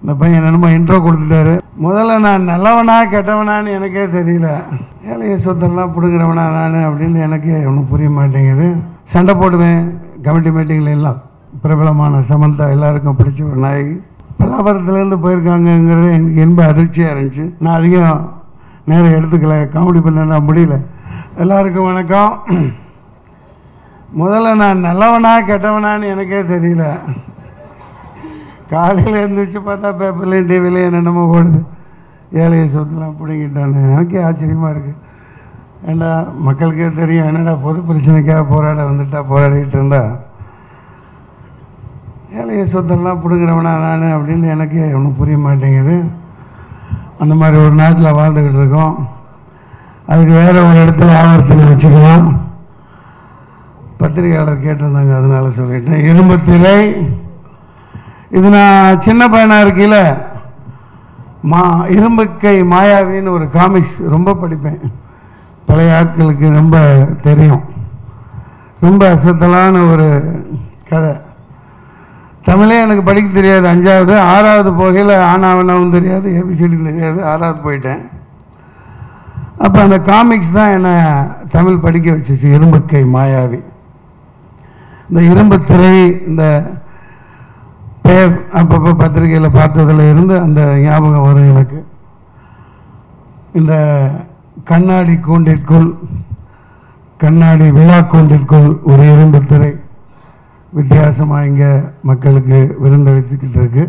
இந்த பையன் என்னமோ இன்ட்ரோ கொடுத்துட்டாரு முதல்ல நான் நல்லவனா கெட்டவனான்னு எனக்கே தெரியல ஏழைய சொத்தெல்லாம் பிடுங்குறவனா நான் அப்படின்னு எனக்கே ஒன்றும் புரிய மாட்டேங்குது சண்டை போடுவேன் கமிட்டி மீட்டிங்கில் எல்லாம் பிரபலமான சமந்தா எல்லாருக்கும் பிடிச்ச ஒரு நாயகி பல்லாபுரத்துலேருந்து போயிருக்காங்கங்கிறது எனக்கு என்ப அதிர்ச்சியாக இருந்துச்சு நான் அதிகம் நேரம் எடுத்துக்கல காமெடி பண்ண முடியல எல்லாருக்கும் வணக்கம் முதல்ல நான் நல்லவனா கெட்டவனான்னு எனக்கே தெரியல காலையில் எழுந்திரிச்சு பார்த்தா பேப்பர்லேயும் டிவிலையும் என்னென்னமோ ஓடுது ஏழைய சொத்துலாம் பிடிங்கிட்டான்னு எனக்கே ஆச்சரியமாக இருக்குது ஏண்டா மக்களுக்கே தெரியும் என்னடா பொது பிரச்சனைக்காக போராட வந்துட்டா போராடிட்டு இருந்தா ஏழைய சொத்தெல்லாம் பிடுங்குறவனா நான் அப்படின்னு எனக்கே ஒன்றும் புரிய மாட்டேங்குது அந்த மாதிரி ஒரு நாட்டில் வாழ்ந்துக்கிட்டு இருக்கோம் அதுக்கு வேற ஒரு இடத்துல ஆவர்த்தனை வச்சுக்கலாம் பத்திரிகையாளர் கேட்டிருந்தாங்க அதனால சொல்லிட்டேன் இரும்பு திரை இது நான் சின்ன பையனாக இருக்கையில் மா இரும்புக்கை மாயாவின்னு ஒரு காமிக்ஸ் ரொம்ப படிப்பேன் பழைய ஆட்களுக்கு ரொம்ப தெரியும் ரொம்ப அசத்தலான ஒரு கதை தமிழே எனக்கு படிக்க தெரியாது அஞ்சாவது ஆறாவது போகையில் ஆனாவனாவும் தெரியாது ஏபிசிடியும் தெரியாது ஆறாவது போயிட்டேன் அப்போ அந்த காமிக்ஸ் தான் என்னை தமிழ் படிக்க வச்சுச்சு இரும்புக்கை மாயாவி இந்த இரும்பு திரை இந்த பெயர் அப்பப்போ பத்திரிகையில் பார்த்ததுல இருந்து அந்த ஞாபகம் வரும் எனக்கு இந்த கண்ணாடி கூண்டிற்குள் கண்ணாடி விழா கூண்டிற்குள் ஒரு இரும்பு திரை வித்தியாசமாக இங்கே மக்களுக்கு விருந்தளித்துக்கிட்டு இருக்கு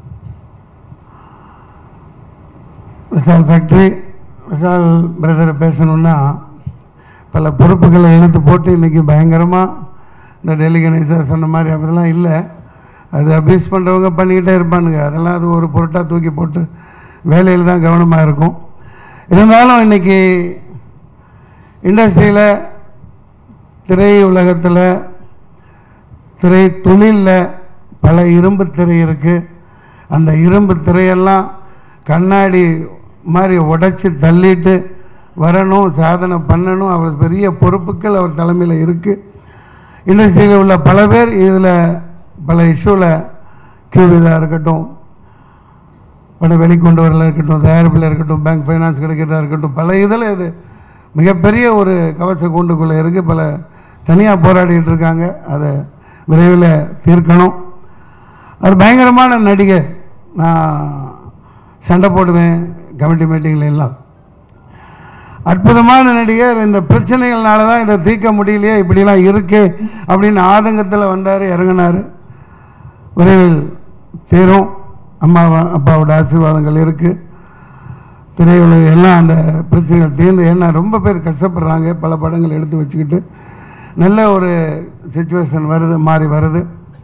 விசால் ஃபேக்ட்ரி விசால் பிரதரை பேசணுன்னா பல பொறுப்புகளை இழுத்து போட்டு இன்றைக்கி பயங்கரமாக இந்த டெல்லி கணேசா சொன்ன மாதிரி அப்படிலாம் இல்லை அது அபியூஸ் பண்ணுறவங்க பண்ணிக்கிட்டே இருப்பானுங்க அதெல்லாம் அது ஒரு பொருட்டாக தூக்கி போட்டு வேலையில் தான் கவனமாக இருக்கும் இருந்தாலும் இன்றைக்கி இண்டஸ்ட்ரியில் திரை உலகத்தில் திரை தொழிலில் பல இரும்பு திரை இருக்குது அந்த இரும்பு திரையெல்லாம் கண்ணாடி மாதிரி உடைச்சி தள்ளிட்டு வரணும் சாதனை பண்ணணும் அவர் பெரிய பொறுப்புகள் அவர் தலைமையில் இருக்குது இண்டஸ்ட்ரியில் உள்ள பல பேர் இதில் பல இஷ்யூவில் கியூவிதாக இருக்கட்டும் படம் வெளிக்கொண்டு வரல இருக்கட்டும் தயாரிப்பில் இருக்கட்டும் பேங்க் ஃபைனான்ஸ் கிடைக்கிறதா இருக்கட்டும் பல இதில் இது மிகப்பெரிய ஒரு கவச கூண்டுக்குள்ளே இருக்குது பல தனியாக போராடிட்டு இருக்காங்க அதை விரைவில் தீர்க்கணும் அவர் பயங்கரமான நடிகர் நான் சண்டை போடுவேன் கமிட்டி மீட்டிங்கில் எல்லாம் அற்புதமான நடிகர் இந்த பிரச்சனைகள்னால தான் இதை தீர்க்க முடியலையே இப்படிலாம் இருக்கு அப்படின்னு ஆதங்கத்தில் வந்தார் இறங்கினார் விரைவில் தீரும் அம்மா அப்பாவோட ஆசீர்வாதங்கள் இருக்குது திரையுலக எல்லாம் அந்த பிரச்சனைகள் தீர்ந்து ஏன்னா ரொம்ப பேர் கஷ்டப்படுறாங்க பல படங்கள் எடுத்து வச்சுக்கிட்டு நல்ல ஒரு சுச்சுவேஷன் வருது மாறி வருது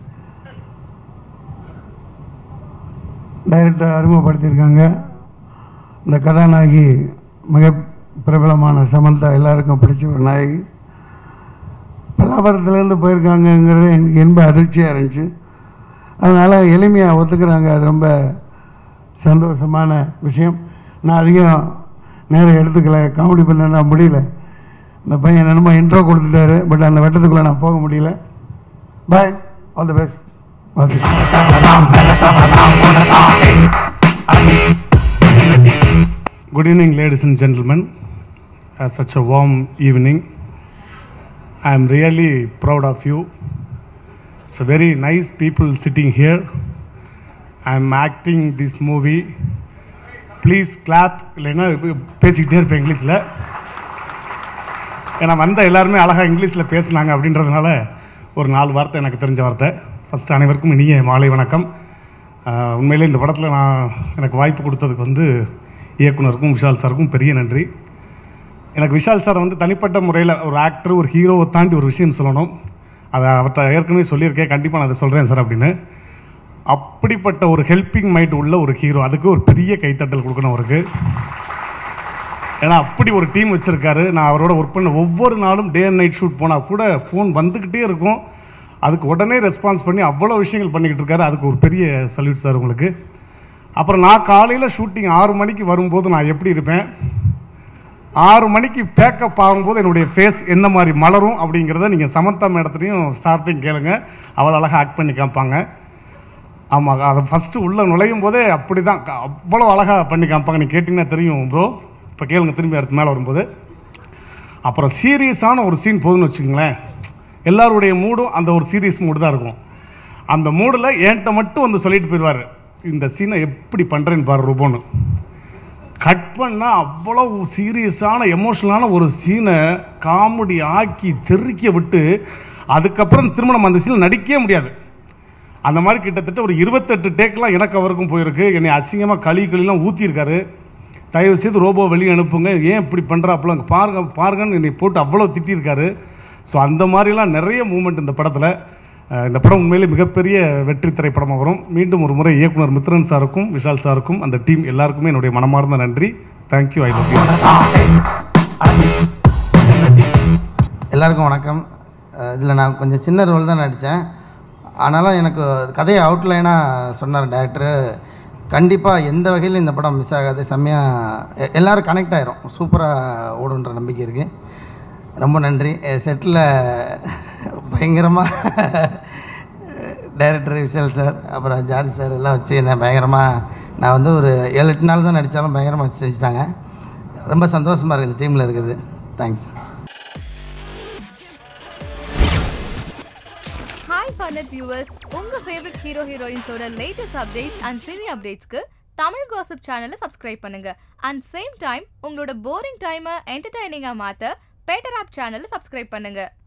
டைரக்டர் அறிமுகப்படுத்தியிருக்காங்க இந்த கதாநாயகி மிக பிரபலமான சமந்தா எல்லாருக்கும் பிடிச்ச ஒரு நாயகி பல்லாபுரத்துலேருந்து போயிருக்காங்கங்கிறது எனக்கு என்ப அதிர்ச்சியாக இருந்துச்சு அதனால் எளிமையாக ஒத்துக்கிறாங்க அது ரொம்ப சந்தோஷமான விஷயம் நான் அதிகம் நேரம் எடுத்துக்கல காமெடி பண்ண முடியல இந்த பையன் என்னமோ இன்ட்ரோ கொடுத்துட்டாரு பட் அந்த வட்டத்துக்குள்ளே நான் போக முடியல bye all the best Good evening, ladies and gentlemen. Uh, such a warm evening. I am really proud of you. It's a very nice people sitting here. I am acting this movie. Please clap. இல்லைன்னா பேசிக்கிட்டே இருப்பேன் இங்கிலீஷில் ஏன்னா வந்த எல்லாருமே அழகாக இங்கிலீஷில் பேசுனாங்க அப்படின்றதுனால ஒரு நாலு வார்த்தை எனக்கு தெரிஞ்ச வார்த்தை ஃபஸ்ட் அனைவருக்கும் இனிய மாலை வணக்கம் ஆஹ் உண்மையிலே இந்த படத்தில் நான் எனக்கு வாய்ப்பு கொடுத்ததுக்கு வந்து இயக்குனருக்கும் விஷால் சாருக்கும் பெரிய நன்றி எனக்கு விஷால் சார் வந்து தனிப்பட்ட முறையில் ஒரு ஆக்டர் ஒரு ஹீரோவை தாண்டி ஒரு விஷயம் சொல்லணும் அதை அவர்கிட்ட ஏற்கனவே சொல்லியிருக்கேன் கண்டிப்பாக நான் அதை சொல்கிறேன் சார் அப்படின்னு அப்படிப்பட்ட ஒரு ஹெல்பிங் மைண்ட் உள்ள ஒரு ஹீரோ அதுக்கு ஒரு பெரிய கைத்தட்டல் கொடுக்கணும் அவருக்கு ஏன்னா அப்படி ஒரு டீம் வச்சுருக்காரு நான் அவரோட ஒர்க் பண்ண ஒவ்வொரு நாளும் டே அண்ட் நைட் ஷூட் போனால் கூட ஃபோன் வந்துக்கிட்டே இருக்கும் அதுக்கு உடனே ரெஸ்பான்ஸ் பண்ணி அவ்வளோ விஷயங்கள் பண்ணிக்கிட்டு இருக்காரு அதுக்கு ஒரு பெரிய சல்யூட் சார் உங்களுக்கு அப்புறம் நான் காலையில் ஷூட்டிங் ஆறு மணிக்கு வரும்போது நான் எப்படி இருப்பேன் ஆறு மணிக்கு பேக்கப் ஆகும்போது என்னுடைய ஃபேஸ் என்ன மாதிரி மலரும் அப்படிங்கிறத நீங்கள் சமந்தா மேடத்துலையும் ஸ்டார்டிங் கேளுங்க அவள் அழகாக ஆக்ட் பண்ணி காமிப்பாங்க ஆமாம் அதை ஃபஸ்ட்டு உள்ளே நுழையும் போதே அப்படி தான் அவ்வளோ அழகாக பண்ணி காமிப்பாங்க நீ கேட்டிங்கன்னா தெரியும் ப்ரோ இப்போ கேளுங்க திரும்பி அடுத்து மேலே வரும்போது அப்புறம் சீரியஸான ஒரு சீன் போதுன்னு வச்சுக்கோங்களேன் எல்லாருடைய மூடும் அந்த ஒரு சீரியஸ் மூடு தான் இருக்கும் அந்த மூடில் என்கிட்ட மட்டும் வந்து சொல்லிட்டு போயிடுவார் இந்த சீனை எப்படி பண்ணுறேன்னு பாரு ரூபோன்னு கட் பண்ணால் அவ்வளோ சீரியஸான எமோஷனலான ஒரு சீனை காமெடி ஆக்கி தெறிக்க விட்டு அதுக்கப்புறம் திரும்ப நம்ம அந்த சீனில் நடிக்கவே முடியாது அந்த மாதிரி கிட்டத்தட்ட ஒரு இருபத்தெட்டு டேக்லாம் எனக்கு அவருக்கும் போயிருக்கு என்னை அசிங்கமாக களி களிலாம் ஊற்றிருக்காரு தயவு செய்து ரோபோ வெளியே அனுப்புங்க ஏன் இப்படி பண்ணுறாப்புல அங்கே பாருங்க பாருங்கன்னு என்னை போட்டு அவ்வளோ திட்டியிருக்காரு ஸோ அந்த மாதிரிலாம் நிறைய மூமெண்ட் இந்த படத்தில் அஹ் இந்த படம் உண்மையிலே மிகப்பெரிய வெற்றி திரைப்படமாக வரும் மீண்டும் ஒரு முறை இயக்குனர் மித்ரன் சாருக்கும் விஷால் சாருக்கும் அந்த டீம் எல்லாருக்குமே என்னுடைய மனமார்ந்த நன்றி தேங்க்யூ ஐ லவ் யூ எல்லாருக்கும் வணக்கம் இதில் நான் கொஞ்சம் சின்ன ரோல் தான் நடித்தேன் ஆனாலும் எனக்கு கதையை அவுட்லைனாக சொன்னார் டேரக்டரு கண்டிப்பாக எந்த வகையிலும் இந்த படம் மிஸ் ஆகாது செம்மையாக எல்லோரும் கனெக்ட் ஆயிரும் சூப்பராக ஓடுன்ற நம்பிக்கை இருக்குது ரொம்ப நன்றி செட்டில் பயங்கரமாக டைரக்டர் விஷால் சார் அப்புறம் ஜார்ஜ் சார் எல்லாம் வச்சு என்ன பயங்கரமாக நான் வந்து ஒரு ஏழு எட்டு நாள் தான் நடித்தாலும் பயங்கரமாக செஞ்சுட்டாங்க ரொம்ப சந்தோஷமாக இருக்குது இந்த டீமில் இருக்குது தேங்க்ஸ் ஹாய் ஃபன்னட் வியூவர்ஸ் உங்க ஃபேவரட் ஹீரோ ஹீரோயின்ஸோட லேட்டஸ்ட் அப்டேட்ஸ் அண்ட் சினி அப்டேட்ஸ்க்கு தமிழ் காசிப் சேனலை சப்ஸ்கிரைப் பண்ணுங்க அண்ட் சேம் டைம் உங்களோட போரிங் டைமை என்டர்டைனிங்காக மாற்ற பேட்டர் ஆப் சேனலை சப்ஸ்கிரைப் பண்ணுங்க